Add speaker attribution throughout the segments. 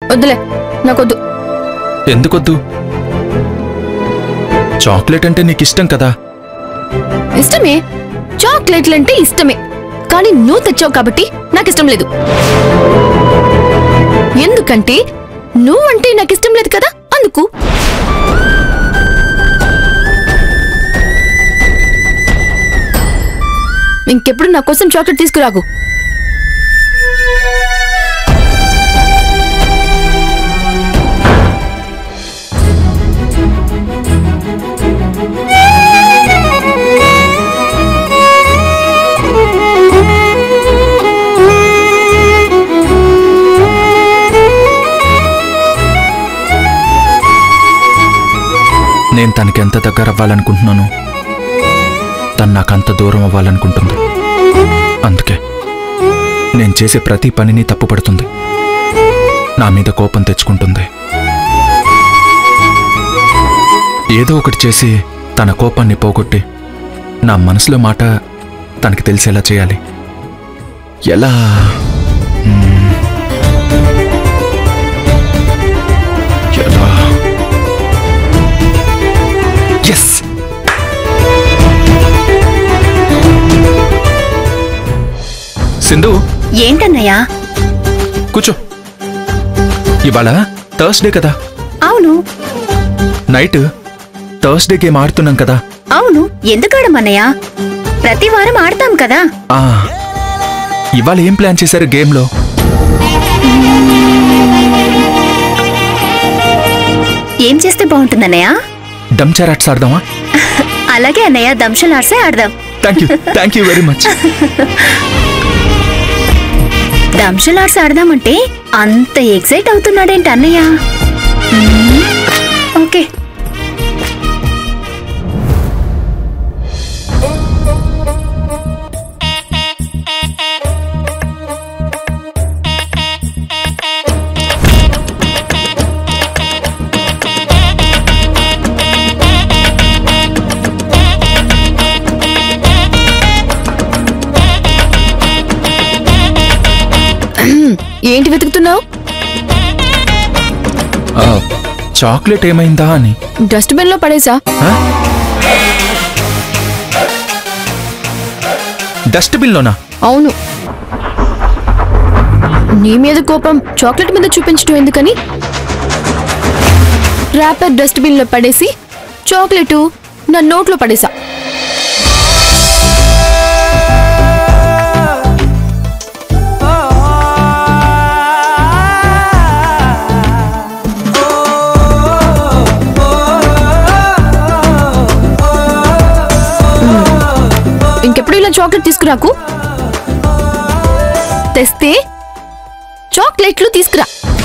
Speaker 1: వద్దులే నాకొద్దు
Speaker 2: ఎందుకొద్దు చాక్లెట్ అంటే నీకు ఇష్టం కదా
Speaker 1: ఇష్టమే చాక్లెట్లు అంటే ఇష్టమే కానీ నువ్వు తెచ్చావు కాబట్టి నాకు ఇష్టం లేదు ఎందుకంటే నువ్వంటే నాకు ఇష్టం లేదు కదా అందుకు ఇంకెప్పుడు నా కోసం చాక్లెట్ తీసుకురాకు
Speaker 2: నేను తనకి ఎంత దగ్గర అవ్వాలనుకుంటున్నాను తను నాకు అంత దూరం అవ్వాలనుకుంటుంది అందుకే నేను చేసే ప్రతి పనిని తప్పుపడుతుంది నా మీద కోపం తెచ్చుకుంటుంది ఏదో ఒకటి చేసి తన కోపాన్ని పోగొట్టి నా మనసులో మాట తనకి తెలిసేలా చేయాలి ఎలా మ్మ్. ఎలా ఎస్ సింధు
Speaker 3: ఏంటన్నయ్యా
Speaker 2: కూర్చో ఇవాళ థర్స్డే కదా
Speaker 3: అవును
Speaker 2: నైట్ థర్స్డే గేమ్ ఆడుతున్నాం కదా
Speaker 3: అవును ఎందుకాడమన్నయ్యా ప్రతి వారం ఆడతాం కదా
Speaker 2: ఆ ఇవాళ ఏం ప్లాన్ చేశారు గేమ్లో
Speaker 3: ఏం చేస్తే బాగుంటుందన్నయ్య
Speaker 2: డమ్ చారాట్స్ ఆడదామా
Speaker 3: అలాగే అన్నయ్య దంశలార్సే ఆడదాం
Speaker 2: thank you thank you very much
Speaker 3: dumb charades ఆడదామంటే అంత ఎక్సైట్ అవుతున్నాడేంటి అన్నయ్య మ్మ్. ఓకే
Speaker 1: ఏంటి వెతుకుతున్నావు
Speaker 2: చాక్లెట్ ఏమైందా అని
Speaker 1: డస్ట్బిన్ లో పడేసా
Speaker 2: ఆ? డస్ట్బిన్లోనా
Speaker 1: అవును నీ మీద కోపం చాక్లెట్ మీద చూపించడం ఎందుకని ర్యాపర్ డస్ట్బిన్ లో పడేసి చాక్లెట్ నా నోట్లో పడేసా ఇంకెప్పుడు ఇలా చాక్లెట్ తీసుకురాకు తెస్తే చాక్లెట్లు తీసుకురా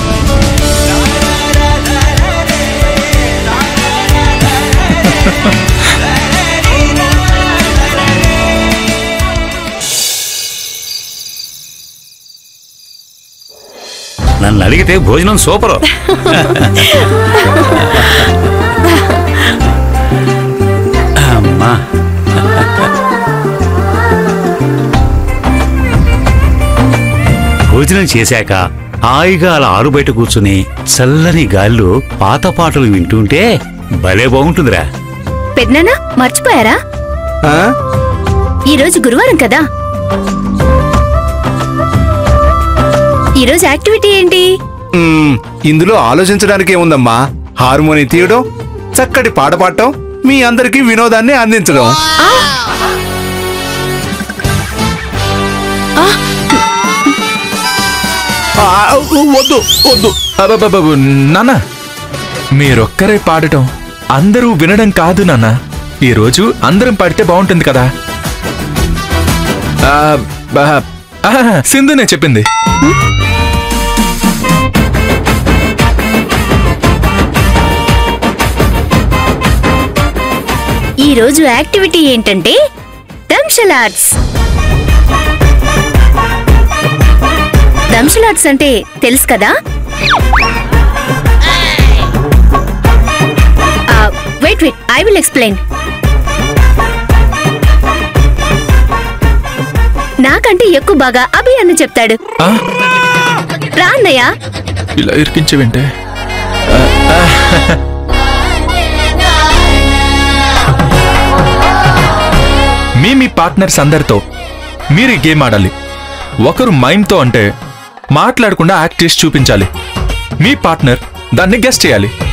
Speaker 4: నన్ను అడిగితే భోజనం సూపర్ అమ్మా భోజనం చేశాక హాయిగా అలా ఆరు బయట కూర్చుని చల్లని గాల్లో పాత పాటలు వింటుంటే భలే బాగుంటుందిరా
Speaker 3: పెద్దనాన్న మర్చిపోయారా
Speaker 5: ఆ?
Speaker 3: ఈ రోజు గురువారం కదా ఈ రోజు యాక్టివిటీ ఏంటి
Speaker 5: మ్మ్, ఇందులో ఆలోచించడానికి ఏముందమ్మా హార్మోని తీయడం చక్కటి పాట పాడటం మీ అందరికీ వినోదాన్ని అందించడం ఆ, వద్దు వద్దు
Speaker 2: అబ్బబ్బబ్బ, నాన్న మీరొక్కరే పాడటం అందరూ వినడం కాదు నాన్న ఈరోజు అందరం పాడితే బాగుంటుంది కదా ఆ, బా, ఆహా, సింధునే చెప్పింది
Speaker 3: ఈ రోజు యాక్టివిటీ ఏంటంటే దంషల్ ఆర్ట్స్ దంషల్ ఆర్ట్స్ అంటే తెలుసు కదా wait wait I will explain నాకంటే ఎక్కువ బాగా అభి అన్న చెప్తాడు
Speaker 2: ఆ,
Speaker 3: రా అన్నయ్య
Speaker 2: ఇలా ఇరికించి వింటే మీ మీ పార్ట్నర్స్ అందరితో మీరు ఈ గేమ్ ఆడాలి ఒకరు మైమ్తో అంటే మాట్లాడకుండా యాక్ట్ చేసి చూపించాలి మీ పార్ట్నర్ దాన్ని గెస్ట్ చేయాలి